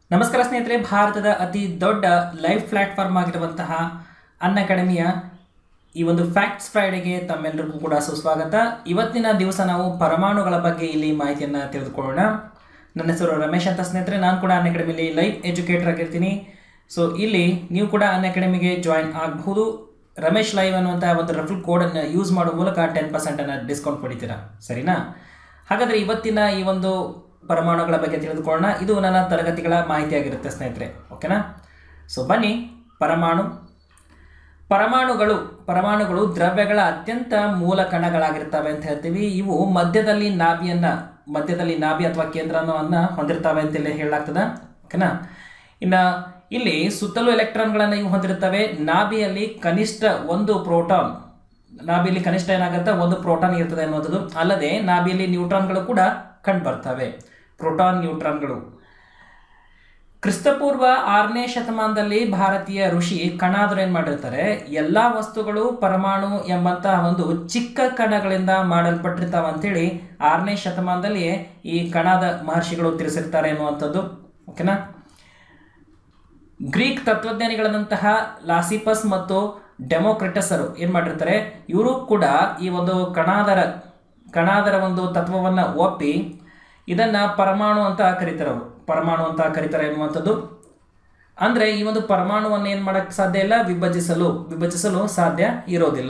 ನಮಸ್ಕಾರ ಸ್ನೇಹಿತರೆ ಭಾರತದ ಅತಿ ದೊಡ್ಡ ಲೈವ್ ಪ್ಲಾಟ್ಫಾರ್ಮ್ ಆಗಿರುವಂತಹ ಅನ್ ಅಕಾಡೆಮಿಯ ಈ ಒಂದು ಫ್ಯಾಕ್ಟ್ಸ್ ಫ್ರೈಡೆಗೆ ತಮ್ಮೆಲ್ಲರಿಗೂ ಕೂಡ ಸುಸ್ವಾಗತ ಇವತ್ತಿನ ದಿವಸ ನಾವು ಪರಮಾಣುಗಳ ಬಗ್ಗೆ ಇಲ್ಲಿ ಮಾಹಿತಿಯನ್ನು ತಿಳಿದುಕೊಳ್ಳೋಣ ನನ್ನ ಹೆಸರು ರಮೇಶ್ ಅಂತ ಸ್ನೇಹಿತರೆ ನಾನು ಕೂಡ ಅನ್ ಅಕಾಡೆಮಿಲಿ ಲೈವ್ ಎಜುಕೇಟರ್ ಆಗಿರ್ತೀನಿ ಸೊ ಇಲ್ಲಿ ನೀವು ಕೂಡ ಅನ್ ಅಕಾಡೆಮಿಗೆ ಜಾಯಿನ್ ಆಗಬಹುದು ರಮೇಶ್ ಲೈವ್ ಅನ್ನುವಂಥ ಒಂದು ರೆಫಲ್ ಕೋಡನ್ನು ಯೂಸ್ ಮಾಡೋ ಮೂಲಕ ಟೆನ್ ಪರ್ಸೆಂಟನ್ನು ಡಿಸ್ಕೌಂಟ್ ಪಡಿತೀರಾ ಸರಿನಾ ಹಾಗಾದರೆ ಇವತ್ತಿನ ಈ ಒಂದು ಪರಮಾಣುಗಳ ಬಗ್ಗೆ ತಿಳಿದುಕೊಳ್ಳೋಣ ಇದು ನನ್ನ ತರಗತಿಗಳ ಮಾಹಿತಿಯಾಗಿರುತ್ತೆ ಸ್ನೇಹಿತರೆ ಓಕೆನಾ ಸೊ ಬನ್ನಿ ಪರಮಾಣು ಪರಮಾಣುಗಳು ಪರಮಾಣುಗಳು ದ್ರವ್ಯಗಳ ಅತ್ಯಂತ ಮೂಲ ಕಣಗಳಾಗಿರ್ತವೆ ಅಂತ ಹೇಳ್ತೀವಿ ಇವು ಮಧ್ಯದಲ್ಲಿ ನಾಭಿಯನ್ನ ಮಧ್ಯದಲ್ಲಿ ನಾಭಿ ಅಥವಾ ಕೇಂದ್ರವನ್ನು ಹೊಂದಿರ್ತವೆ ಅಂತೇಳಿ ಹೇಳಲಾಗ್ತದೆ ಓಕೆನಾ ಇನ್ನು ಇಲ್ಲಿ ಸುತ್ತಲೂ ಎಲೆಕ್ಟ್ರಾನ್ಗಳನ್ನು ಇವು ಹೊಂದಿರ್ತವೆ ನಾಭಿಯಲ್ಲಿ ಕನಿಷ್ಠ ಒಂದು ಪ್ರೋಟಾನ್ ನಾಭಿಯಲ್ಲಿ ಕನಿಷ್ಠ ಏನಾಗುತ್ತೆ ಒಂದು ಪ್ರೋಟಾನ್ ಇರ್ತದೆ ಅನ್ನೋದು ಅಲ್ಲದೆ ನಾಭಿಯಲ್ಲಿ ನ್ಯೂಟ್ರಾನ್ಗಳು ಕೂಡ ಕಂಡು ಬರ್ತವೆ ಪ್ರೋಟಾನ್ ನ್ಯೂಟ್ರಾನ್ಗಳು ಕ್ರಿಸ್ತಪೂರ್ವ ಆರನೇ ಶತಮಾನದಲ್ಲಿ ಭಾರತೀಯ ಋಷಿ ಕಣಾದರು ಏನು ಮಾಡಿರ್ತಾರೆ ಎಲ್ಲ ವಸ್ತುಗಳು ಪರಮಾಣು ಎಂಬಂತಹ ಒಂದು ಚಿಕ್ಕ ಕಣಗಳಿಂದ ಮಾಡಲ್ಪಟ್ಟಿರ್ತಾವ ಅಂತೇಳಿ ಆರನೇ ಶತಮಾನದಲ್ಲಿ ಈ ಕಣಾದ ಮಹರ್ಷಿಗಳು ತಿಳಿಸಿರ್ತಾರೆ ಅನ್ನುವಂಥದ್ದು ಓಕೆನಾ ಗ್ರೀಕ್ ತತ್ವಜ್ಞಾನಿಗಳಾದಂತಹ ಲಾಸಿಪಸ್ ಮತ್ತು ಡೆಮೋಕ್ರಿಟಸರು ಏನು ಮಾಡಿರ್ತಾರೆ ಇವರು ಕೂಡ ಈ ಒಂದು ಕಣಾದರ ಕಣಾದರ ಒಂದು ತತ್ವವನ್ನು ಒಪ್ಪಿ ಇದನ್ನು ಪರಮಾಣು ಅಂತ ಕರೀತಾರೆ ಅವರು ಪರಮಾಣು ಅಂತ ಕರೀತಾರೆ ಎನ್ನುವಂಥದ್ದು ಅಂದರೆ ಈ ಒಂದು ಪರಮಾಣುವನ್ನು ಏನು ಮಾಡೋಕ್ಕೆ ಸಾಧ್ಯ ಇಲ್ಲ ವಿಭಜಿಸಲು ವಿಭಜಿಸಲು ಸಾಧ್ಯ ಇರೋದಿಲ್ಲ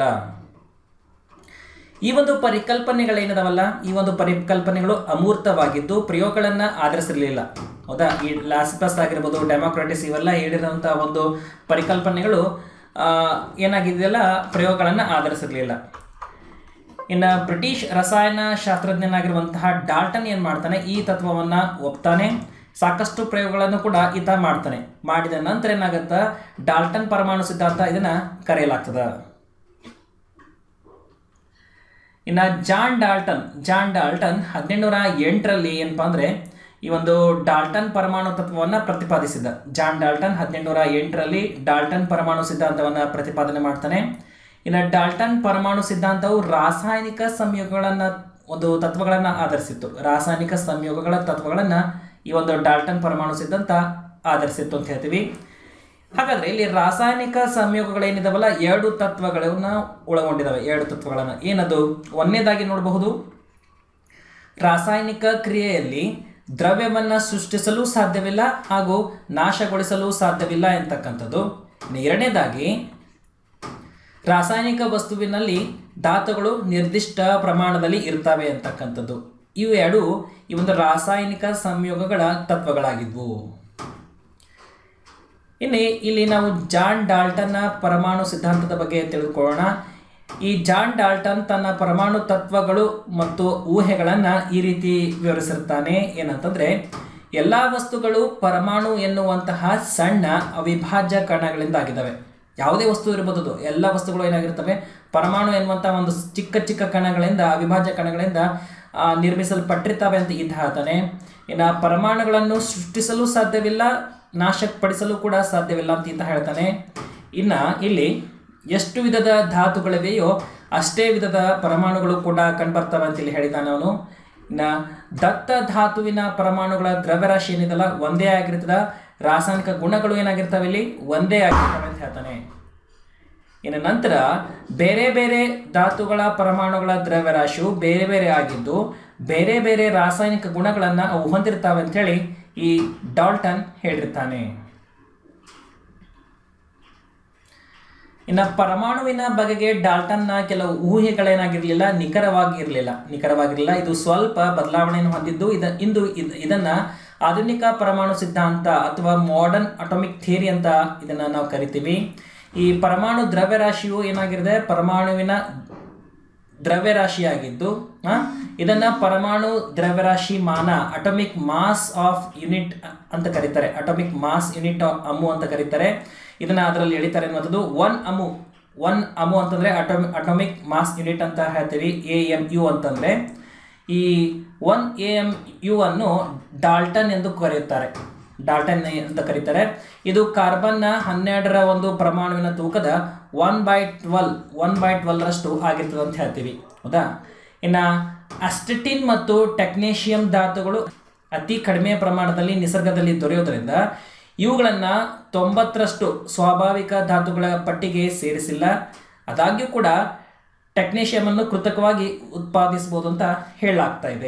ಈ ಒಂದು ಪರಿಕಲ್ಪನೆಗಳೇನಿದಾವಲ್ಲ ಈ ಒಂದು ಪರಿಕಲ್ಪನೆಗಳು ಅಮೂರ್ತವಾಗಿದ್ದು ಪ್ರಯೋಗಗಳನ್ನು ಆಧರಿಸಿರಲಿಲ್ಲ ಹೌದಾ ಈ ಲಾಸಿಪಸ್ ಆಗಿರ್ಬೋದು ಡೆಮೋಕ್ರಾಟಿಸ್ ಇವೆಲ್ಲ ಹೇಳಿರೋಂಥ ಒಂದು ಪರಿಕಲ್ಪನೆಗಳು ಏನಾಗಿದೆಯಲ್ಲ ಪ್ರಯೋಗಗಳನ್ನು ಆಧರಿಸಿರಲಿಲ್ಲ ಇನ್ನು ಬ್ರಿಟಿಷ್ ರಸಾಯನ ಶಾಸ್ತ್ರಜ್ಞನಾಗಿರುವಂತಹ ಡಾಲ್ಟನ್ ಏನು ಮಾಡ್ತಾನೆ ಈ ತತ್ವವನ್ನು ಒಪ್ತಾನೆ ಸಾಕಷ್ಟು ಪ್ರಯೋಗಗಳನ್ನು ಕೂಡ ಈತ ಮಾಡ್ತಾನೆ ಮಾಡಿದ ನಂತರ ಏನಾಗುತ್ತಾ ಡಾಲ್ಟನ್ ಪರಮಾಣು ಸಿದ್ಧಾಂತ ಇದನ್ನ ಕರೆಯಲಾಗ್ತದೆ ಇನ್ನು ಜಾನ್ ಡಾಲ್ಟನ್ ಜಾನ್ ಡಾಲ್ಟನ್ ಹದಿನೆಂಟುನೂರ ಎಂಟರಲ್ಲಿ ಏನಪ್ಪ ಅಂದರೆ ಈ ಒಂದು ಡಾಲ್ಟನ್ ಪರಮಾಣು ತತ್ವವನ್ನು ಪ್ರತಿಪಾದಿಸಿದ ಜಾನ್ ಡಾಲ್ಟನ್ ಹದಿನೆಂಟುನೂರ ಎಂಟರಲ್ಲಿ ಡಾಲ್ಟನ್ ಪರಮಾಣು ಸಿದ್ಧಾಂತವನ್ನು ಪ್ರತಿಪಾದನೆ ಮಾಡ್ತಾನೆ ಇನ್ನು ಡಾಲ್ಟನ್ ಪರಮಾಣು ಸಿದ್ಧಾಂತವು ರಾಸಾಯನಿಕ ಸಂಯೋಗಗಳನ್ನು ಒಂದು ತತ್ವಗಳನ್ನು ಆಧರಿಸಿತ್ತು ರಾಸಾಯನಿಕ ಸಂಯೋಗಗಳ ತತ್ವಗಳನ್ನು ಈ ಒಂದು ಡಾಲ್ಟನ್ ಪರಮಾಣು ಸಿದ್ಧಾಂತ ಆಧರಿಸಿತ್ತು ಅಂತ ಹೇಳ್ತೀವಿ ಹಾಗಾದ್ರೆ ಇಲ್ಲಿ ರಾಸಾಯನಿಕ ಸಂಯೋಗಗಳೇನಿದಾವಲ್ಲ ಎರಡು ತತ್ವಗಳನ್ನ ಒಳಗೊಂಡಿದ್ದಾವೆ ಎರಡು ತತ್ವಗಳನ್ನು ಏನದು ಒಂದನೇದಾಗಿ ನೋಡಬಹುದು ರಾಸಾಯನಿಕ ಕ್ರಿಯೆಯಲ್ಲಿ ದ್ರವ್ಯವನ್ನು ಸೃಷ್ಟಿಸಲು ಸಾಧ್ಯವಿಲ್ಲ ಹಾಗೂ ನಾಶಗೊಳಿಸಲು ಸಾಧ್ಯವಿಲ್ಲ ಎಂತಕ್ಕಂಥದ್ದು ಎರಡನೇದಾಗಿ ರಾಸಾಯನಿಕ ವಸ್ತುವಿನಲ್ಲಿ ಧಾತುಗಳು ನಿರ್ದಿಷ್ಟ ಪ್ರಮಾಣದಲ್ಲಿ ಇರ್ತವೆ ಅಂತಕ್ಕಂಥದ್ದು ಇವು ಎರಡು ಈ ಒಂದು ರಾಸಾಯನಿಕ ಸಂಯೋಗಗಳ ತತ್ವಗಳಾಗಿದ್ವು ಇನ್ನು ಇಲ್ಲಿ ನಾವು ಜಾನ್ ಡಾಲ್ಟನ್ನ ಪರಮಾಣು ಸಿದ್ಧಾಂತದ ಬಗ್ಗೆ ತಿಳಿದುಕೊಳ್ಳೋಣ ಈ ಜಾನ್ ಡಾಲ್ಟನ್ ತನ್ನ ಪರಮಾಣು ತತ್ವಗಳು ಮತ್ತು ಊಹೆಗಳನ್ನು ಈ ರೀತಿ ವಿವರಿಸಿರ್ತಾನೆ ಏನಂತಂದರೆ ಎಲ್ಲ ವಸ್ತುಗಳು ಪರಮಾಣು ಎನ್ನುವಂತಹ ಸಣ್ಣ ಅವಿಭಾಜ್ಯ ಕಣಗಳಿಂದ ಆಗಿದ್ದಾವೆ ಯಾವುದೇ ವಸ್ತು ಇರಬಹುದು ಎಲ್ಲ ವಸ್ತುಗಳು ಏನಾಗಿರ್ತವೆ ಪರಮಾಣು ಎನ್ನುವಂಥ ಒಂದು ಚಿಕ್ಕ ಚಿಕ್ಕ ಕಣಗಳಿಂದ ಅವಿಭಾಜ್ಯ ಕಣಗಳಿಂದ ನಿರ್ಮಿಸಲ್ಪಟ್ಟಿರ್ತವೆ ಅಂತ ಈತ ಹೇಳ್ತಾನೆ ಇನ್ನು ಪರಮಾಣುಗಳನ್ನು ಸೃಷ್ಟಿಸಲು ಸಾಧ್ಯವಿಲ್ಲ ನಾಶಪಡಿಸಲು ಕೂಡ ಸಾಧ್ಯವಿಲ್ಲ ಅಂತ ಈತ ಹೇಳ್ತಾನೆ ಇನ್ನು ಇಲ್ಲಿ ಎಷ್ಟು ವಿಧದ ಧಾತುಗಳಿವೆಯೋ ಅಷ್ಟೇ ವಿಧದ ಪರಮಾಣುಗಳು ಕೂಡ ಕಂಡುಬರ್ತವೆ ಅಂತೇಳಿ ಹೇಳಿದ್ದಾನೆ ಅವನು ಇನ್ನು ದತ್ತ ಧಾತುವಿನ ಪರಮಾಣುಗಳ ದ್ರವ್ಯರಾಶಿ ಏನಿದೆಲ್ಲ ಒಂದೇ ಆಗಿರ್ತದ ರಾಸಾಯನಿಕ ಗುಣಗಳು ಏನಾಗಿರ್ತವೆ ಇಲ್ಲಿ ಒಂದೇ ಆಗಿರ್ತವೆ ಅಂತ ಹೇಳ್ತಾನೆ ಇನ್ನು ನಂತರ ಬೇರೆ ಬೇರೆ ಧಾತುಗಳ ಪರಮಾಣುಗಳ ದ್ರವ್ಯರಾಶಿಯು ಬೇರೆ ಬೇರೆ ಆಗಿದ್ದು ಬೇರೆ ಬೇರೆ ರಾಸಾಯನಿಕ ಗುಣಗಳನ್ನು ಅವು ಹೊಂದಿರ್ತಾವೆ ಅಂಥೇಳಿ ಈ ಡಾಲ್ಟನ್ ಹೇಳಿರ್ತಾನೆ ಇನ್ನು ಪರಮಾಣುವಿನ ಬಗೆಗೆ ಡಾಲ್ಟನ್ನ ಕೆಲವು ಊಹೆಗಳೇನಾಗಿರಲಿಲ್ಲ ನಿಖರವಾಗಿರಲಿಲ್ಲ ನಿಖರವಾಗಿರಲಿಲ್ಲ ಇದು ಸ್ವಲ್ಪ ಬದಲಾವಣೆಯನ್ನು ಹೊಂದಿದ್ದು ಇದ ಇಂದು ಇದನ್ನ ಆಧುನಿಕ ಪರಮಾಣು ಸಿದ್ಧಾಂತ ಅಥವಾ ಮಾಡರ್ನ್ ಅಟೋಮಿಕ್ ಥಿಯರಿ ಅಂತ ಇದನ್ನು ನಾವು ಕರಿತೀವಿ ಈ ಪರಮಾಣು ದ್ರವ್ಯರಾಶಿಯು ಏನಾಗಿದೆ ಪರಮಾಣುವಿನ ದ್ರವ್ಯರಾಶಿಯಾಗಿದ್ದು ಇದನ್ನು ಪರಮಾಣು ದ್ರವ್ಯರಾಶಿ ಮಾನ ಅಟೋಮಿಕ್ ಮಾಸ್ ಆಫ್ ಯೂನಿಟ್ ಅಂತ ಕರೀತಾರೆ ಅಟೋಮಿಕ್ ಮಾಸ್ ಯೂನಿಟ್ ಅಮು ಅಂತ ಕರೀತಾರೆ ಇದನ್ನು ಅದರಲ್ಲಿ ಎಳಿತಾರೆ ಅನ್ನೋದು ಒನ್ ಅಮು ಒನ್ ಅಮು ಅಂತಂದರೆ ಅಟೋಮಿ ಅಟೋಮಿಕ್ ಮಾಸ್ ಯೂನಿಟ್ ಅಂತ ಹೇಳ್ತೀವಿ ಎ ಎಮ್ ಯು ಅಂತಂದರೆ ಈ ಒನ್ ಎ ಎಮ್ ಯು ಅನ್ನು ಡಾಲ್ಟನ್ ಎಂದು ಕರೆಯುತ್ತಾರೆ ಡಾಲ್ಟನ್ ಅಂತ ಕರೀತಾರೆ ಇದು ಕಾರ್ಬನ್ನ ಹನ್ನೆರಡರ ಒಂದು ಪ್ರಮಾಣವಿನ ತೂಕದ one by twelve one by ಟ್ವೆಲ್ರಷ್ಟು ಆಗಿರ್ತದೆ ಅಂತ ಹೇಳ್ತೀವಿ ಹೌದಾ ಇನ್ನು ಅಸ್ಟಿಟಿನ್ ಮತ್ತು ಟೆಕ್ನೇಷಿಯಂ ಧಾತುಗಳು ಅತಿ ಕಡಿಮೆ ಪ್ರಮಾಣದಲ್ಲಿ ನಿಸರ್ಗದಲ್ಲಿ ದೊರೆಯೋದ್ರಿಂದ ಇವುಗಳನ್ನು ತೊಂಬತ್ತರಷ್ಟು ಸ್ವಾಭಾವಿಕ ಧಾತುಗಳ ಪಟ್ಟಿಗೆ ಸೇರಿಸಿಲ್ಲ ಆದಾಗ್ಯೂ ಕೂಡ ಟೆಕ್ನೇಷಿಯಮನ್ನು ಕೃತಕವಾಗಿ ಉತ್ಪಾದಿಸಬಹುದು ಅಂತ ಹೇಳಲಾಗ್ತಾ ಇದೆ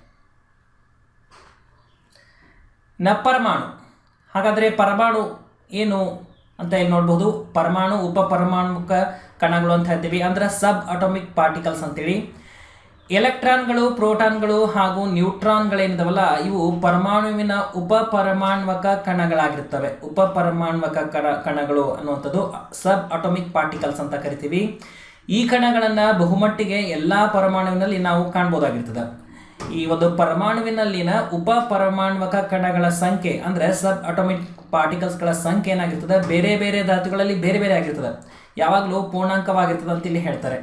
ನ ಪರಮಾಣು ಹಾಗಾದರೆ ಪರಮಾಣು ಏನು ಅಂತ ಇಲ್ಲಿ ನೋಡ್ಬೋದು ಪರಮಾಣು ಉಪ ಪರಮಾಣುಕ ಕಣಗಳು ಅಂತ ಹೇಳ್ತೀವಿ ಅಂದ್ರೆ ಸಬ್ ಅಟೋಮಿಕ್ ಪಾರ್ಟಿಕಲ್ಸ್ ಅಂತೇಳಿ ಎಲೆಕ್ಟ್ರಾನ್ಗಳು ಪ್ರೋಟಾನ್ಗಳು ಹಾಗೂ ನ್ಯೂಟ್ರಾನ್ಗಳೇನಿದಾವಲ್ಲ ಇವು ಪರಮಾಣುವಿನ ಉಪ ಪರಮಾಣ್ವಕ ಕಣಗಳಾಗಿರ್ತವೆ ಉಪ ಪರಮಾಣ್ವಕ ಕಣ ಕಣಗಳು ಅನ್ನುವಂಥದ್ದು ಸಬ್ ಅಟೋಮಿಕ್ ಪಾರ್ಟಿಕಲ್ಸ್ ಅಂತ ಕರಿತೀವಿ ಈ ಕಣಗಳನ್ನು ಬಹುಮಟ್ಟಿಗೆ ಎಲ್ಲ ಪರಮಾಣುವಿನಲ್ಲಿ ನಾವು ಕಾಣ್ಬೋದಾಗಿರ್ತದೆ ಈ ಒಂದು ಪರಮಾಣುವಿನಲ್ಲಿನ ಉಪ ಪರಮಾಣ್ವಕ ಕಣಗಳ ಸಂಖ್ಯೆ ಅಂದ್ರೆ ಸಬ್ ಅಟೋಮಿಕ್ ಪಾರ್ಟಿಕಲ್ಸ್ಗಳ ಸಂಖ್ಯೆ ಏನಾಗಿರ್ತದೆ ಬೇರೆ ಬೇರೆ ಧಾತುಗಳಲ್ಲಿ ಬೇರೆ ಬೇರೆ ಆಗಿರ್ತದೆ ಯಾವಾಗಲೂ ಪೂರ್ಣಾಂಕವಾಗಿರ್ತದೆ ಅಂತ ಇಲ್ಲಿ ಹೇಳ್ತಾರೆ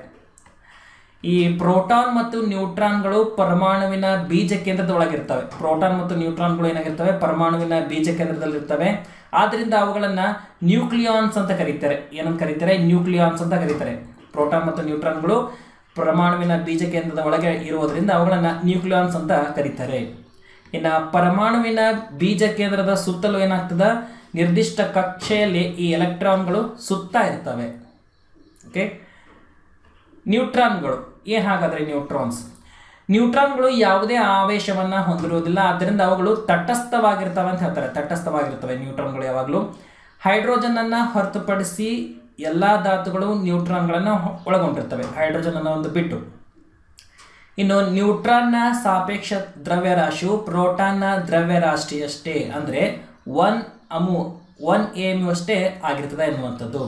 ಈ ಪ್ರೋಟಾನ್ ಮತ್ತು ನ್ಯೂಟ್ರಾನ್ಗಳು ಪರಮಾಣುವಿನ ಬೀಜ ಕೇಂದ್ರದ ಒಳಗಿರ್ತವೆ ಪ್ರೋಟಾನ್ ಮತ್ತು ನ್ಯೂಟ್ರಾನ್ಗಳು ಏನಾಗಿರ್ತವೆ ಪರಮಾಣುವಿನ ಬೀಜ ಕೇಂದ್ರದಲ್ಲಿರ್ತವೆ ಆದ್ರಿಂದ ಅವುಗಳನ್ನ ನ್ಯೂಕ್ಲಿಯಾನ್ಸ್ ಅಂತ ಕರೀತಾರೆ ಏನಂತ ಕರೀತಾರೆ ನ್ಯೂಕ್ಲಿಯಾನ್ಸ್ ಅಂತ ಕರೀತಾರೆ ಪ್ರೋಟಾನ್ ಮತ್ತು ನ್ಯೂಟ್ರಾನ್ಗಳು ಪರಮಾಣುವಿನ ಬೀಜ ಕೇಂದ್ರದ ಒಳಗೆ ಇರುವುದರಿಂದ ಅವುಗಳನ್ನ ನ್ಯೂಕ್ಲಿಯಾನ್ಸ್ ಅಂತ ಕರೀತಾರೆ ಇನ್ನು ಪರಮಾಣುವಿನ ಬೀಜ ಕೇಂದ್ರದ ಸುತ್ತಲೂ ಏನಾಗ್ತದ ನಿರ್ದಿಷ್ಟ ಕಕ್ಷೆಯಲ್ಲಿ ಈ ಎಲೆಕ್ಟ್ರಾನ್ಗಳು ಸುತ್ತಾ ಇರ್ತವೆ ಓಕೆ ನ್ಯೂಟ್ರಾನ್ಗಳು ಏನು ಹಾಗಾದರೆ ನ್ಯೂಟ್ರಾನ್ಸ್ ನ್ಯೂಟ್ರಾನ್ಗಳು ಯಾವುದೇ ಆವೇಶವನ್ನು ಹೊಂದಿರುವುದಿಲ್ಲ ಆದ್ದರಿಂದ ಅವುಗಳು ತಟಸ್ಥವಾಗಿರ್ತವೆ ಅಂತ ಹೇಳ್ತಾರೆ ತಟಸ್ಥವಾಗಿರ್ತವೆ ನ್ಯೂಟ್ರಾನ್ಗಳು ಯಾವಾಗಲೂ ಹೈಡ್ರೋಜನನ್ನು ಹೊರತುಪಡಿಸಿ ಎಲ್ಲ ಧಾತುಗಳು ನ್ಯೂಟ್ರಾನ್ಗಳನ್ನು ಒಳಗೊಂಡಿರ್ತವೆ ಹೈಡ್ರೋಜನ್ ಅನ್ನೋ ಒಂದು ಬಿಟ್ಟು ಇನ್ನು ನ್ಯೂಟ್ರಾನ್ನ ಸಾಪೇಕ್ಷ ದ್ರವ್ಯರಾಶಿಯು ಪ್ರೋಟಾನ್ನ ದ್ರವ್ಯರಾಶಿಯಷ್ಟೇ ಅಂದರೆ ಒನ್ ಅಮು ಒನ್ ಎಮ್ ಅಷ್ಟೇ ಆಗಿರ್ತದೆ ಎನ್ನುವಂಥದ್ದು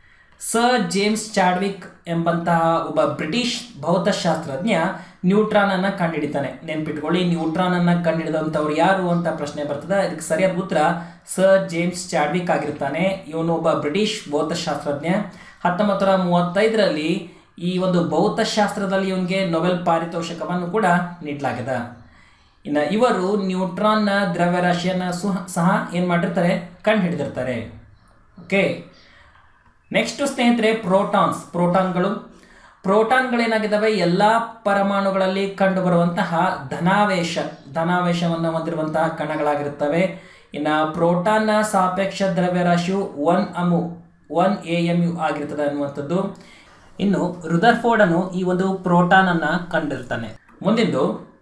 ಸರ್ ಜೇಮ್ಸ್ ಚಾಡ್ವಿಕ್ ಎಂಬಂತಹ ಒಬ್ಬ ಬ್ರಿಟಿಷ್ ಭೌತಶಾಸ್ತ್ರಜ್ಞ ನ್ಯೂಟ್ರಾನ್ ಅನ್ನ ಕಂಡುಹಿಡಿತಾನೆ ನೆನ್ಪಿಟ್ಕೊಳ್ಳಿ ನ್ಯೂಟ್ರಾನ್ ಅನ್ನ ಕಂಡುಹಿಡಿದಂಥವ್ರು ಯಾರು ಅಂತ ಪ್ರಶ್ನೆ ಬರ್ತದೆ ಇದಕ್ಕೆ ಸರಿಯಾದ ಉತ್ತರ ಸರ್ ಜೇಮ್ಸ್ ಚಾಡ್ವಿಕ್ ಆಗಿರ್ತಾನೆ ಇವನು ಒಬ್ಬ ಬ್ರಿಟಿಷ್ ಭೌತಶಾಸ್ತ್ರಜ್ಞ ಹತ್ತೊಂಬತ್ತು ನೂರ ಮೂವತ್ತೈದರಲ್ಲಿ ಈ ಒಂದು ಭೌತಶಾಸ್ತ್ರದಲ್ಲಿ ಇವನಿಗೆ ನೊಬೆಲ್ ಪಾರಿತೋಷಕವನ್ನು ಕೂಡ ನೀಡಲಾಗಿದೆ ಇನ್ನು ಇವರು ನ್ಯೂಟ್ರಾನ್ನ ದ್ರವ್ಯರಾಶಿಯನ್ನು ಸುಹ ಸಹ ಏನು ಮಾಡಿರ್ತಾರೆ ಕಂಡು ಹಿಡಿದಿರ್ತಾರೆ ಓಕೆ ನೆಕ್ಸ್ಟ್ ಸ್ನೇಹಿತರೆ ಪ್ರೋಟಾನ್ಸ್ ಪ್ರೋಟಾನ್ಗಳು ಪ್ರೋಟಾನ್ಗಳೇನಾಗಿದ್ದಾವೆ ಎಲ್ಲ ಪರಮಾಣುಗಳಲ್ಲಿ ಕಂಡುಬರುವಂತಹ ಧನಾವೇಶ ಧನಾವೇಶವನ್ನು ಹೊಂದಿರುವಂತಹ ಕಣಗಳಾಗಿರುತ್ತವೆ ಇನ್ನು ಪ್ರೋಟಾನ್ನ ಸಾಪೇಕ್ಷ ದ್ರವ್ಯರಾಶಿಯು one amu one A M U ಆಗಿರ್ತದೆ ಅನ್ನುವಂಥದ್ದು ಇನ್ನು ರುದರ್ಫೋರ್ಡನು ಈ ಒಂದು ಪ್ರೋಟಾನ್ ಅನ್ನ ಕಂಡಿರ್ತಾನೆ ಮುಂದಿಂದು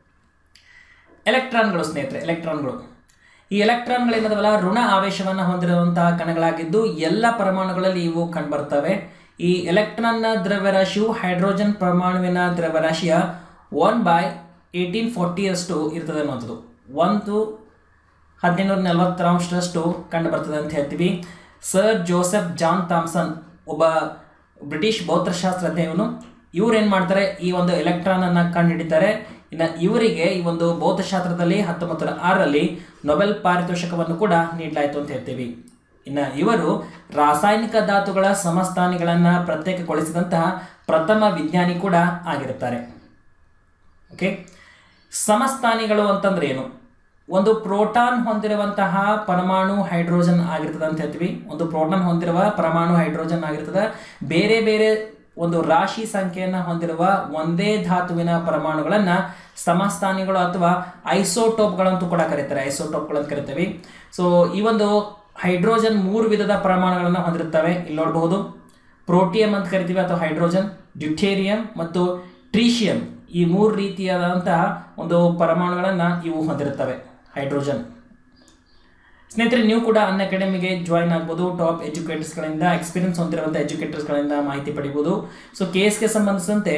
ಎಲೆಕ್ಟ್ರಾನ್ಗಳು ಸ್ನೇಹಿತರೆ ಎಲೆಕ್ಟ್ರಾನ್ಗಳು ಈ ಎಲೆಕ್ಟ್ರಾನ್ಗಳೇನದವಲ್ಲ ಋಣ ಆವೇಶವನ್ನು ಹೊಂದಿರುವಂತಹ ಕಣಗಳಾಗಿದ್ದು ಎಲ್ಲ ಪರಮಾಣುಗಳಲ್ಲಿ ಇವು ಕಂಡುಬರ್ತವೆ ಈ ಎಲೆಕ್ಟ್ರಾನ್ನ ದ್ರವ್ಯರಾಶಿಯು ಹೈಡ್ರೋಜನ್ ಪರಮಾಣುವಿನ ದ್ರವ್ಯರಾಶಿಯ ಒನ್ ಬೈ ಏಯ್ಟೀನ್ ಫೋರ್ಟಿಯಷ್ಟು ಇರ್ತದೆ ಅನ್ನುವಂಥದ್ದು ಒಂದು ಹದಿನೈದುನೂರ ನಲವತ್ತರಂಶದಷ್ಟು ಕಂಡು ಬರ್ತದೆ ಅಂತ ಹೇಳ್ತೀವಿ ಸರ್ ಜೋಸೆಫ್ ಜಾನ್ ಥಾಮ್ಸನ್ ಒಬ್ಬ ಬ್ರಿಟಿಷ್ ಭೌತಶಾಸ್ತ್ರಜ್ಞ ಇವನು ಇವ್ರು ಏನು ಮಾಡ್ತಾರೆ ಈ ಒಂದು ಎಲೆಕ್ಟ್ರಾನ್ ಅನ್ನ ಕಂಡುಹಿಡಿತಾರೆ ಇನ್ನು ಇವರಿಗೆ ಈ ಒಂದು ಭೌತಶಾಸ್ತ್ರದಲ್ಲಿ ಹತ್ತೊಂಬತ್ತು ನೂರ ಆರರಲ್ಲಿ ನೊಬೆಲ್ ಪಾರಿತೋಷಕವನ್ನು ಕೂಡ ನೀಡಲಾಯಿತು ಅಂತ ಹೇಳ್ತೀವಿ ಇನ್ನು ಇವರು ರಾಸಾಯನಿಕ ಧಾತುಗಳ ಸಮಸ್ಥಾನಿಗಳನ್ನು ಪ್ರತ್ಯೇಕಗೊಳಿಸಿದಂತಹ ಪ್ರಥಮ ವಿಜ್ಞಾನಿ ಕೂಡ ಆಗಿರುತ್ತಾರೆ ಓಕೆ ಸಮಸ್ಥಾನಿಗಳು ಅಂತಂದ್ರೆ ಏನು ಒಂದು ಪ್ರೋಟಾನ್ ಹೊಂದಿರುವಂತಹ ಪರಮಾಣು ಹೈಡ್ರೋಜನ್ ಆಗಿರ್ತದೆ ಅಂತ ಹೇಳ್ತೀವಿ ಒಂದು ಪ್ರೋಟಾನ್ ಹೊಂದಿರುವ ಪರಮಾಣು ಹೈಡ್ರೋಜನ್ ಆಗಿರ್ತದೆ ಬೇರೆ ಬೇರೆ ಒಂದು ರಾಶಿ ಸಂಖ್ಯೆಯನ್ನು ಹೊಂದಿರುವ ಒಂದೇ ಧಾತುವಿನ ಪರಮಾಣುಗಳನ್ನು ಸಮಸ್ಥಾನಿಗಳು ಅಥವಾ ಐಸೋಟೋಪ್ಗಳಂತೂ ಕೂಡ ಕರೀತಾರೆ ಐಸೋಟೋಪ್ಗಳು ಅಂತ ಕರಿತೀವಿ ಸೊ ಈ ಒಂದು ಹೈಡ್ರೋಜನ್ ಮೂರು ವಿಧದ ಪರಮಾಣುಗಳನ್ನು ಹೊಂದಿರುತ್ತವೆ ಇಲ್ಲಿ ನೋಡಬಹುದು ಪ್ರೋಟಿಯಂ ಅಂತ ಕರಿತೀವಿ ಅಥವಾ ಹೈಡ್ರೋಜನ್ ಡ್ಯೂಟೇರಿಯಂ ಮತ್ತು ಟ್ರೀಶಿಯಂ ಈ ಮೂರು ರೀತಿಯಾದಂತಹ ಒಂದು ಪರಮಾಣುಗಳನ್ನು ಇವು ಹೊಂದಿರುತ್ತವೆ ಹೈಡ್ರೋಜನ್ ಸ್ನೇಹಿತರೆ ನೀವು ಕೂಡ ಅನ್ ಅಕಾಡೆಮಿಗೆ ಜಾಯಿನ್ ಆಗ್ಬೋದು ಟಾಪ್ ಎಜುಕೇಟರ್ಸ್ಗಳಿಂದ ಎಕ್ಸ್ಪೀರಿಯನ್ಸ್ ಹೊಂದಿರುವಂಥ ಎಜುಕೇಟರ್ಸ್ಗಳಿಂದ ಮಾಹಿತಿ ಪಡಿಬೋದು ಸೊ ಕೇಸ್ಗೆ ಸಂಬಂಧಿಸಿದಂತೆ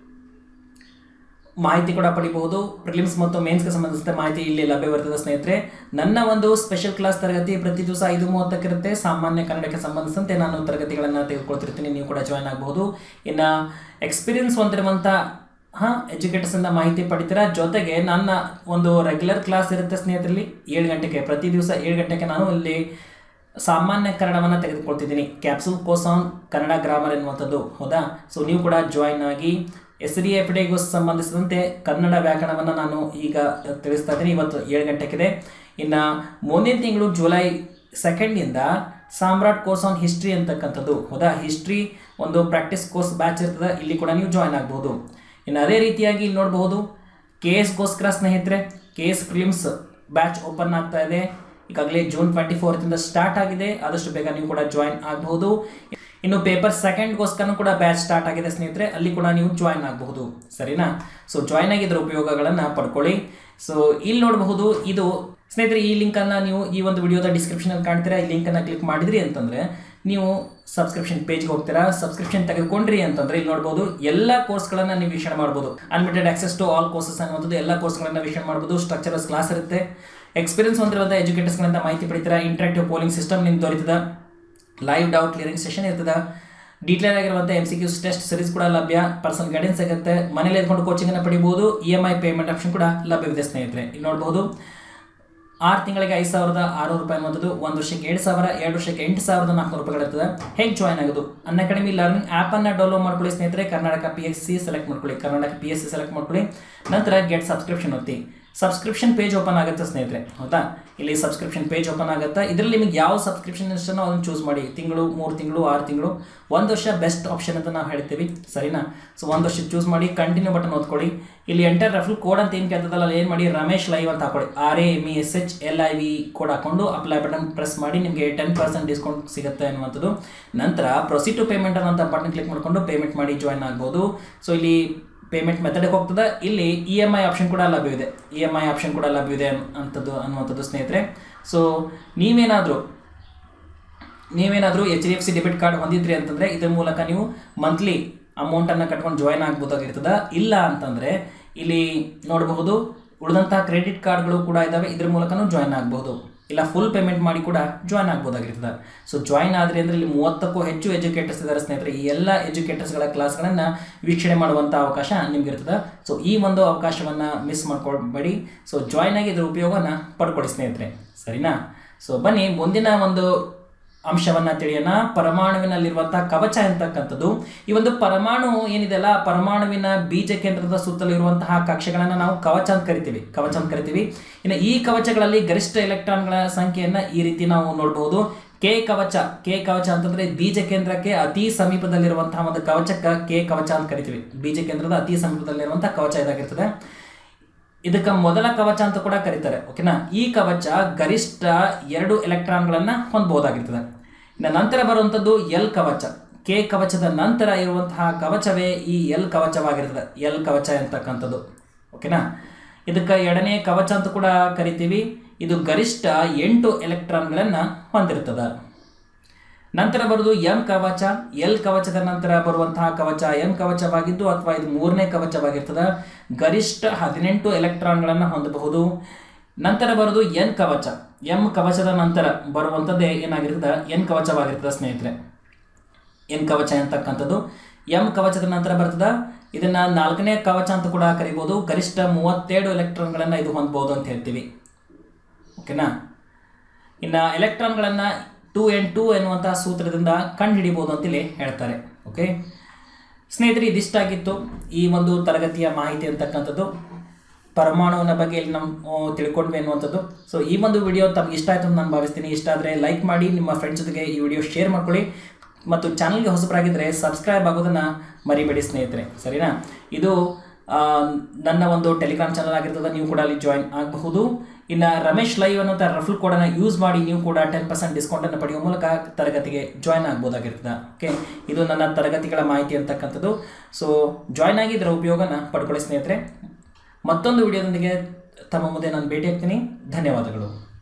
ಮಾಹಿತಿ ಕೂಡ ಪಡಿಬಹುದು ಪ್ರಿಲಿಮ್ಸ್ ಮತ್ತು ಮೇನ್ಸ್ಗೆ ಸಂಬಂಧಿಸಿದ ಮಾಹಿತಿ ಇಲ್ಲಿ ಲಭ್ಯವಿರ್ತದೆ ಸ್ನೇಹಿತರೆ ನನ್ನ ಒಂದು ಸ್ಪೆಷಲ್ ಕ್ಲಾಸ್ ತರಗತಿ ಪ್ರತಿ ದಿವಸ ಐದು ಮೂವತ್ತಕ್ಕಿರುತ್ತೆ ಸಾಮಾನ್ಯ ಕನ್ನಡಕ್ಕೆ ಸಂಬಂಧಿಸಿದಂತೆ ನಾನು ತರಗತಿಗಳನ್ನು ತೆಗೆದುಕೊಳ್ತಿರ್ತೀನಿ ನೀವು ಕೂಡ ಜಾಯ್ನ್ ಆಗಬಹುದು ಇನ್ನು ಎಕ್ಸ್ಪೀರಿಯನ್ಸ್ ಹೊಂದಿರುವಂಥ ಹಾಂ ಎಜುಕೇಟರ್ಸಿಂದ ಮಾಹಿತಿ ಪಡಿತೀರಾ ಜೊತೆಗೆ ನನ್ನ ಒಂದು ರೆಗ್ಯುಲರ್ ಕ್ಲಾಸ್ ಇರುತ್ತೆ ಸ್ನೇಹಿತರಲ್ಲಿ ಏಳು ಗಂಟೆಗೆ ಪ್ರತಿ ದಿವಸ ಏಳು ಗಂಟೆಗೆ ನಾನು ಇಲ್ಲಿ ಸಾಮಾನ್ಯ ಕನ್ನಡವನ್ನು ತೆಗೆದುಕೊಳ್ತಿದ್ದೀನಿ capsule course on Kannada grammar ಎನ್ನುವಂಥದ್ದು ಹೌದಾ ಸೊ ನೀವು ಕೂಡ ಜಾಯಿನ್ ಆಗಿ ಎಸ್ ಡಿ ಎಫ್ ಡಿಗೂ ಸಂಬಂಧಿಸಿದಂತೆ ಕನ್ನಡ ವ್ಯಾಕರಣವನ್ನು ನಾನು ಈಗ ತಿಳಿಸ್ತಾ ಇದ್ದೀನಿ ಇವತ್ತು ಏಳು ಗಂಟೆಗಿದೆ ಇನ್ನು ಮುಂದಿನ ತಿಂಗಳು ಜುಲೈ ಸೆಕೆಂಡಿಂದ ಸಾಮ್ರಾಟ್ ಕೋರ್ಸ್ ಆನ್ ಹಿಸ್ಟ್ರಿ ಅಂತಕ್ಕಂಥದ್ದು ಹೌದಾ ಹಿಸ್ಟ್ರಿ ಒಂದು ಪ್ರಾಕ್ಟೀಸ್ ಕೋರ್ಸ್ ಬ್ಯಾಚ್ ಇರ್ತದೆ ಇಲ್ಲಿ ಕೂಡ ನೀವು ಜಾಯ್ನ್ ಆಗ್ಬೋದು ಇನ್ನು ಅದೇ ರೀತಿಯಾಗಿ ಇಲ್ಲಿ ನೋಡಬಹುದು ಕೆ ಎಸ್ಗೋಸ್ಕರ ಸ್ನೇಹಿತರೆ K S films batch open ಆಗ್ತಾ ಇದೆ ಈಗಾಗಲೇ ಜೂನ್ ಟ್ವೆಂಟಿ ಫೋರ್ತಿಂದ ಸ್ಟಾರ್ಟ್ ಆಗಿದೆ ಆದಷ್ಟು ಬೇಗ ನೀವು ಕೂಡ ಜಾಯಿನ್ ಆಗಬಹುದು ಇನ್ನು ಪೇಪರ್ ಸೆಕೆಂಡ್ಗೋಸ್ಕರ ಕೂಡ ಬ್ಯಾಚ್ ಸ್ಟಾರ್ಟ್ ಆಗಿದೆ ಸ್ನೇಹಿತರೆ ಅಲ್ಲಿ ಕೂಡ ನೀವು ಜಾಯಿನ್ ಆಗಬಹುದು ಸರಿನಾ ಸೊ ಜಾಯಿನ್ ಆಗಿದ್ರ ಉಪಯೋಗಗಳನ್ನು ಪಡ್ಕೊಳ್ಳಿ ಸೊ ಇಲ್ಲಿ ನೋಡಬಹುದು ಇದು ಸ್ನೇಹಿತರೆ ಈ ಲಿಂಕನ್ನು ನೀವು ಈ ಒಂದು ವಿಡಿಯೋದ ಡಿಸ್ಕ್ರಿಪ್ಷನಲ್ಲಿ ಕಾಣ್ತೀರಾ ಈ ಲಿಂಕನ್ನು ಕ್ಲಿಕ್ ಮಾಡಿದ್ರಿ ಅಂತಂದರೆ ನೀವು ಸಬ್ಸ್ಕ್ರಿಪ್ಷನ್ ಪೇಜ್ಗೆ ಹೋಗ್ತೀರಾ ಸಬ್ಸ್ಕ್ರಿಪ್ಷನ್ ತೆಗೆದುಕೊಂಡ್ರಿ ಅಂತಂದ್ರೆ ಇಲ್ಲಿ ನೋಡ್ಬೋದು ಎಲ್ಲ ಕೋರ್ಸ್ಗಳನ್ನು ನೀವು ವೀಕ್ಷಣೆ ಮಾಡ್ಬೋದು unlimited access to all courses ಅನ್ನುವಂಥದ್ದು ಎಲ್ಲ ಕೋರ್ಸ್ಗಳನ್ನು ವೀಕ್ಷಣೆ ಮಾಡ್ಬೋದು ಸ್ಟ್ರಕ್ಚರಸ್ ಕ್ಲಾಸ್ ಇರುತ್ತೆ ಎಕ್ಸ್ಪೀರಿಯನ್ಸ್ ಹೊಂದಿರುವಂಥ ಎಜುಕೇಟರ್ಸ್ಗಳಿಂದ ಮಾಹಿತಿ ಪಡಿತೀರಾ ಇಂಟ್ರಾಕ್ಟಿವ್ ಪೋಲಿಂಗ್ ಸಿಸ್ಟಮ್ ನಿಮ್ಗೆ ದೊರೀತದ ಲೈವ್ ಡೌಟ್ ಕ್ಲಿಯರಿಂಗ್ ಸೆಷನ್ ಇರ್ತದೆ ಡೀಟೇಲ್ ಆಗಿರುವಂಥ M C Qs test series ಕೂಡ ಲಭ್ಯ ಪರ್ಸನಲ್ ಗೈಡೆನ್ಸ್ ಸಿಗುತ್ತೆ ಮನೇಲಿ ಎದ್ಕೊಂಡು ಕೋಚಿಂಗನ್ನು ಪಡಿಬೋದು E M I payment option ಕೂಡ ಲಭ್ಯವಿದೆ ಸ್ನೇಹಿತರೆ ಇಲ್ಲಿ ನೋಡಬಹುದು ಆರು ತಿಂಗಳಿಗೆ ಐದು ಸಾವಿರದ ಆರುನೂರು ರೂಪಾಯಿ ಅನ್ನೋದು ಒಂದು ವರ್ಷಕ್ಕೆ ಏಳು ಸಾವಿರ ಎರಡು ವರ್ಷಕ್ಕೆ ಎಂಟು ಸಾವಿರದ ನಾಲ್ಕುನೂರು ರೂಪಾಯಿಗಳಿರ್ತದೆ ಹೇಗೆ ಜಾಯ್ನ್ ಆಗೋದು ಅನ್ ಅಕಾಡೆಮಿ ಲರ್ನಿಂಗ್ ಆ್ಯಪನ್ನು ಡೌನ್ಲೋಡ್ ಮಾಡ್ಕೊಳ್ಳಿ ಸ್ನೇಹಿತರೆ Karnataka P S C select ಮಾಡ್ಕೊಳ್ಳಿ Karnataka P S C select ಮಾಡ್ಕೊಳ್ಳಿ ನಂತರ ಗೆಟ್ ಸಬ್ಸ್ಕ್ರಿಪ್ಷನ್ ಒತ್ತಿ ಸಬ್ಸ್ಕ್ರಿಪ್ಷನ್ ಪೇಜ್ ಓಪನ್ ಆಗುತ್ತೆ ಸ್ನೇಹಿತರೆ ಹೌದಾ ಇಲ್ಲಿ ಸಬ್ಸ್ಕ್ರಿಪ್ಷನ್ ಪೇಜ್ ಓಪನ್ ಆಗುತ್ತೆ ಇದರಲ್ಲಿ ನಿಮಗೆ ಯಾವ ಸಬ್ಸ್ಕ್ರಿಪ್ಷನ್ ಇಷ್ಟನೋ ಅದನ್ನು ಚೂಸ್ ಮಾಡಿ ತಿಂಗಳು ಮೂರು ತಿಂಗಳು ಆರು ತಿಂಗಳು ಒಂದು ವರ್ಷ ಬೆಸ್ಟ್ ಆಪ್ಷನ್ ಅಂತ ನಾವು ಹೇಳ್ತೀವಿ ಸರಿನಾ ಸೊ ಒಂದು ವರ್ಷ ಚೂಸ್ ಮಾಡಿ ಕಂಟಿನ್ಯೂ ಬಟನ್ ಓದ್ಕೊಳ್ಳಿ ಇಲ್ಲಿ ಎಂಟರ್ ರೆಫಲ್ ಕೋಡ್ ಅಂತ ಏನು ಕೇಳ್ತದಲ್ಲ ಅಲ್ಲಿ ಏನು ಮಾಡಿ ರಮೇಶ್ ಲೈವ್ ಅಂತ ಹಾಕೊಳ್ಳಿ R A M E S H L I V code ಹಾಕೊಂಡು ಅಪ್ಲೈ ಬಟನ್ ಪ್ರೆಸ್ ಮಾಡಿ ನಿಮಗೆ ಟೆನ್ ಪರ್ಸೆಂಟ್ ಡಿಸ್ಕೌಂಟ್ ಸಿಗುತ್ತೆ ಅನ್ನುವಂಥದ್ದು ನಂತರ ಪ್ರೊಸೀಡ್ ಟು ಪೇಮೆಂಟ್ ಅನ್ನೋಂಥ ಬಟನ್ ಕ್ಲಿಕ್ ಮಾಡಿಕೊಂಡು ಪೇಮೆಂಟ್ ಮಾಡಿ ಜಾಯ್ನ್ ಆಗ್ಬೋದು ಸೊ ಇಲ್ಲಿ ಪೇಮೆಂಟ್ ಮೆಥಡ್ಗೆ ಹೋಗ್ತದೆ ಇಲ್ಲಿ ಇ ಎಮ್ ಐ ಆಪ್ಷನ್ ಕೂಡ ಲಭ್ಯವಿದೆ ಇ ಎಮ್ ಐ ಆಪ್ಷನ್ ಕೂಡ ಲಭ್ಯವಿದೆ ಅಂಥದ್ದು ಅನ್ನುವಂಥದ್ದು ಸ್ನೇಹಿತರೆ ಸೊ ನೀವೇನಾದರೂ ನೀವೇನಾದರೂ H D F C debit card ಹೊಂದಿದ್ರಿ ಅಂತಂದರೆ ಇದ್ರ ಮೂಲಕ ನೀವು ಮಂತ್ಲಿ ಅಮೌಂಟನ್ನು ಕಟ್ಕೊಂಡು ಜಾಯ್ನ್ ಆಗ್ಬೋದಾಗಿರ್ತದೆ ಇಲ್ಲ ಅಂತಂದರೆ ಇಲ್ಲಿ ನೋಡಬಹುದು ಉಳಿದಂತಹ ಕ್ರೆಡಿಟ್ ಕಾರ್ಡ್ಗಳು ಕೂಡ ಇದ್ದಾವೆ ಇದ್ರ ಮೂಲಕನೂ ಜಾಯ್ನ್ ಆಗಬಹುದು ಇಲ್ಲ ಫುಲ್ ಪೇಮೆಂಟ್ ಮಾಡಿ ಕೂಡ ಜಾಯ್ನ್ ಆಗ್ಬೋದಾಗಿರ್ತದೆ ಸೊ ಜಾಯ್ನ್ ಆದರೆ ಅಂದರೆ ಇಲ್ಲಿ ಮೂವತ್ತಕ್ಕೂ ಹೆಚ್ಚು ಎಜುಕೇಟರ್ಸ್ ಇದ್ದಾರೆ ಸ್ನೇಹಿತರೆ ಈ ಎಲ್ಲ ಎಜುಕೇಟರ್ಸ್ಗಳ ಕ್ಲಾಸ್ಗಳನ್ನು ವೀಕ್ಷಣೆ ಮಾಡುವಂಥ ಅವಕಾಶ ನಿಮ್ಗಿರ್ತದೆ ಸೊ ಈ ಒಂದು ಅವಕಾಶವನ್ನು ಮಿಸ್ ಮಾಡ್ಕೊಳ್ಬೇಡಿ ಸೊ ಜಾಯ್ನ್ ಆಗಿ ಇದರ ಉಪಯೋಗನ ಪಡ್ಕೊಳ್ಳಿ ಸ್ನೇಹಿತರೆ ಸರಿನಾ ಸೊ ಬನ್ನಿ ಮುಂದಿನ ಒಂದು ಅಂಶವನ್ನು ತಿಳಿಯೋಣ ಪರಮಾಣುವಿನಲ್ಲಿರುವಂತಹ ಕವಚ ಅಂತಕ್ಕಂಥದ್ದು ಈ ಒಂದು ಪರಮಾಣು ಏನಿದೆಯಲ್ಲ ಪರಮಾಣುವಿನ ಬೀಜ ಕೇಂದ್ರದ ಸುತ್ತಲೂ ಇರುವಂತಹ ಕಕ್ಷೆಗಳನ್ನು ನಾವು ಕವಚ ಅಂತ ಕರಿತೀವಿ ಕವಚ ಅಂತ ಕರಿತೀವಿ ಇನ್ನು ಈ ಕವಚಗಳಲ್ಲಿ ಗರಿಷ್ಠ ಎಲೆಕ್ಟ್ರಾನ್ಗಳ ಸಂಖ್ಯೆಯನ್ನು ಈ ರೀತಿ ನಾವು ನೋಡಬಹುದು ಕೆ ಕವಚ ಕೆ ಕವಚ ಅಂತಂದ್ರೆ ಬೀಜ ಕೇಂದ್ರಕ್ಕೆ ಅತಿ ಸಮೀಪದಲ್ಲಿರುವಂತಹ ಒಂದು ಕವಚಕ್ಕೆ ಕೆ ಕವಚ ಅಂತ ಕರಿತೀವಿ ಬೀಜ ಕೇಂದ್ರದ ಅತಿ ಸಮೀಪದಲ್ಲಿರುವಂತಹ ಕವಚ ಇದಾಗಿರ್ತದೆ ಇದಕ್ಕೆ ಮೊದಲ ಕವಚ ಅಂತ ಕೂಡ ಕರೀತಾರೆ ಓಕೆನಾ ಈ ಕವಚ ಗರಿಷ್ಠ ಎರಡು ಎಲೆಕ್ಟ್ರಾನ್ಗಳನ್ನು ಹೊಂದಬಹುದಾಗಿರ್ತದೆ ಇನ್ನು ನಂತರ ಬರುವಂಥದ್ದು ಎಲ್ ಕವಚ ಕೆ ಕವಚದ ನಂತರ ಇರುವಂತಹ ಕವಚವೇ ಈ ಎಲ್ ಕವಚವಾಗಿರ್ತದೆ ಎಲ್ ಕವಚ ಅಂತಕ್ಕಂಥದ್ದು ಓಕೆನಾ ಇದಕ್ಕೆ ಎರಡನೇ ಕವಚ ಅಂತ ಕೂಡ ಕರಿತೀವಿ ಇದು ಗರಿಷ್ಠ ಎಂಟು ಎಲೆಕ್ಟ್ರಾನ್ಗಳನ್ನು ಹೊಂದಿರ್ತದೆ ನಂತರ ಬರುವುದು ಎಂ ಕವಚ ಎಲ್ ಕವಚದ ನಂತರ ಬರುವಂತಹ ಕವಚ ಎಂ ಕವಚವಾಗಿದ್ದು ಅಥವಾ ಇದು ಮೂರನೇ ಕವಚವಾಗಿರ್ತದೆ ಗರಿಷ್ಠ ಹದಿನೆಂಟು ಎಲೆಕ್ಟ್ರಾನ್ಗಳನ್ನು ಹೊಂದಬಹುದು ನಂತರ ಬರೋದು ಎನ್ ಕವಚ ಎಂ ಕವಚದ ನಂತರ ಬರುವಂಥದ್ದೇ ಏನಾಗಿರ್ತದೆ ಎನ್ ಕವಚವಾಗಿರ್ತದೆ ಸ್ನೇಹಿತರೆ ಎನ್ ಕವಚ ಅಂತಕ್ಕಂಥದ್ದು ಎಂ ಕವಚದ ನಂತರ ಬರ್ತದೆ ಇದನ್ನ ನಾಲ್ಕನೇ ಕವಚ ಅಂತ ಕೂಡ ಕರಿಬೋದು ಗರಿಷ್ಠ ಮೂವತ್ತೇಳು ಎಲೆಕ್ಟ್ರಾನ್ಗಳನ್ನು ಇದು ಹೊಂದಬಹುದು ಅಂತ ಹೇಳ್ತೀವಿ ಓಕೆನಾ ಇನ್ನು ಎಲೆಕ್ಟ್ರಾನ್ಗಳನ್ನು ಟೂ ಎನ್ ಟೂ ಎನ್ನುವಂತಹ ಸೂತ್ರದಿಂದ ಕಂಡುಹಿಡಿಬೋದು ಅಂತೇಳಿ ಹೇಳ್ತಾರೆ ಓಕೆ ಸ್ನೇಹಿತರೆ ಇದಿಷ್ಟಾಗಿತ್ತು ಈ ಒಂದು ತರಗತಿಯ ಮಾಹಿತಿ ಅಂತಕ್ಕಂಥದ್ದು ಪರಮಾಣುವಿನ ಬಗ್ಗೆ ಇಲ್ಲಿ ನಾವು ತಿಳ್ಕೊಂಡ್ವಿ ಅನ್ನುವಂಥದ್ದು ಸೊ ಈ ಒಂದು ವಿಡಿಯೋ ತಮ್ಗೆ ಇಷ್ಟ ಆಯಿತು ಅಂತ ನಾನು ಭಾವಿಸ್ತೀನಿ ಇಷ್ಟ ಆದರೆ ಲೈಕ್ ಮಾಡಿ ನಿಮ್ಮ ಫ್ರೆಂಡ್ಸ್ ಜೊತೆಗೆ ಈ ವಿಡಿಯೋ ಶೇರ್ ಮಾಡ್ಕೊಳ್ಳಿ ಮತ್ತು ಚಾನಲ್ಗೆ ಹೊಸಬರಾಗಿದ್ದರೆ ಸಬ್ಸ್ಕ್ರೈಬ್ ಆಗೋದನ್ನು ಮರಿಬೇಡಿ ಸ್ನೇಹಿತರೆ ಸರಿನಾ ಇದು ಆ, ನನ್ನ ಒಂದು ಟೆಲಿಗ್ರಾಮ್ ಚಾನಲ್ ಆಗಿರ್ತದೆ ನೀವು ಕೂಡ ಅಲ್ಲಿ ಜಾಯಿನ್ ಆಗಬಹುದು ಇನ್ನು ರಮೇಶ್ ಲೈವ್ ಅನ್ನೋಂಥ ರಫಲ್ ಕೋಡನ್ನು ಯೂಸ್ ಮಾಡಿ ನೀವು ಕೂಡ ಟೆನ್ ಪರ್ಸೆಂಟ್ ಡಿಸ್ಕೌಂಟನ್ನು ಪಡೆಯುವ ಮೂಲಕ ತರಗತಿಗೆ ಜಾಯ್ನ್ ಆಗ್ಬೋದಾಗಿರ್ತದೆ ಓಕೆ ಇದು ನನ್ನ ತರಗತಿಗಳ ಮಾಹಿತಿ ಅಂತಕ್ಕಂಥದ್ದು ಸೊ ಜಾಯ್ನ್ ಆಗಿ ಇದರ ಉಪಯೋಗನ ಪಡ್ಕೊಳ್ಳಿ ಸ್ನೇಹಿತರೆ ಮತ್ತೊಂದು ವಿಡಿಯೋದೊಂದಿಗೆ ತಮ್ಮ ಮುಂದೆ ನಾನು ಭೇಟಿ ಆಗ್ತೀನಿ ಧನ್ಯವಾದಗಳು